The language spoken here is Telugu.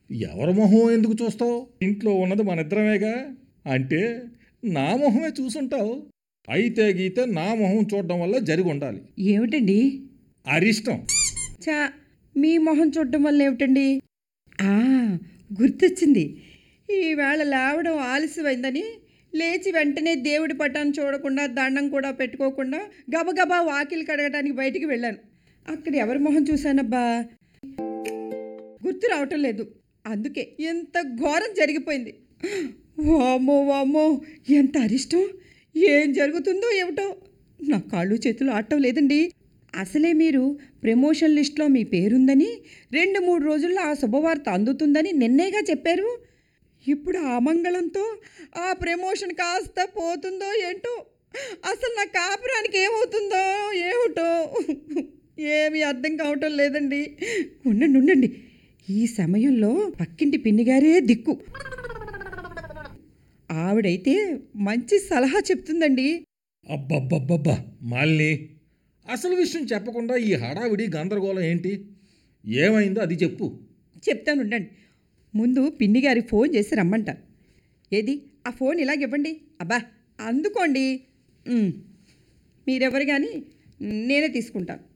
ఎవరి మొహం ఎందుకు చూస్తావు ఇంట్లో ఉన్నది మన ఇద్దరమేగా అంటే నా మొహమే చూసుంటావు అయితే గీతే నా మొహం చూడడం వల్ల జరిగి ఉండాలి ఏమిటండి అరిష్టం చా మీ మొహం చూడడం వల్ల ఏమిటండి ఆ, గుర్తొచ్చింది ఈవేళ లేవడం ఆలస్యమైందని లేచి వెంటనే దేవుడి పటాన్ని చూడకుండా దండం కూడా పెట్టుకోకుండా గబగబా వాకిలి కడగడానికి బయటికి వెళ్ళాను అక్కడ ఎవరి మొహం చూశానబ్బా గుర్తు రావటం లేదు అందుకే ఎంత ఘోరం జరిగిపోయింది వామ్మో వామ్మో ఎంత అరిష్టం ఏం జరుగుతుందో ఏమిటో నా కాళ్ళు చేతులు ఆడటం లేదండి అసలే మీరు ప్రమోషన్ లిస్ట్లో మీ పేరుందని రెండు మూడు రోజుల్లో ఆ శుభవార్త అందుతుందని నిన్నేగా చెప్పారు ఇప్పుడు ఆ మంగళంతో ఆ ప్రమోషన్ కాస్త పోతుందో ఏంటో అసలు నా కాపురానికి ఏమవుతుందో ఏమిటో ఏమీ అర్థం కావటం లేదండి ఉండండి ఉండండి ఈ సమయంలో పక్కింటి పిన్నిగారే దిక్కు ఆవిడైతే మంచి సలహా చెప్తుందండి అబ్బబ్బబ్బబ్బా మాలిని అసలు విషయం చెప్పకుండా ఈ హడావిడి గందరగోళం ఏంటి ఏమైందో అది చెప్పు చెప్తాను ఉండండి ముందు పిన్ని గారికి ఫోన్ చేసి రమ్మంట ఏది ఆ ఫోన్ ఇలాగివ్వండి అబ్బా అందుకోండి ఉమ్. మీరెవరు కానీ నేనే తీసుకుంటా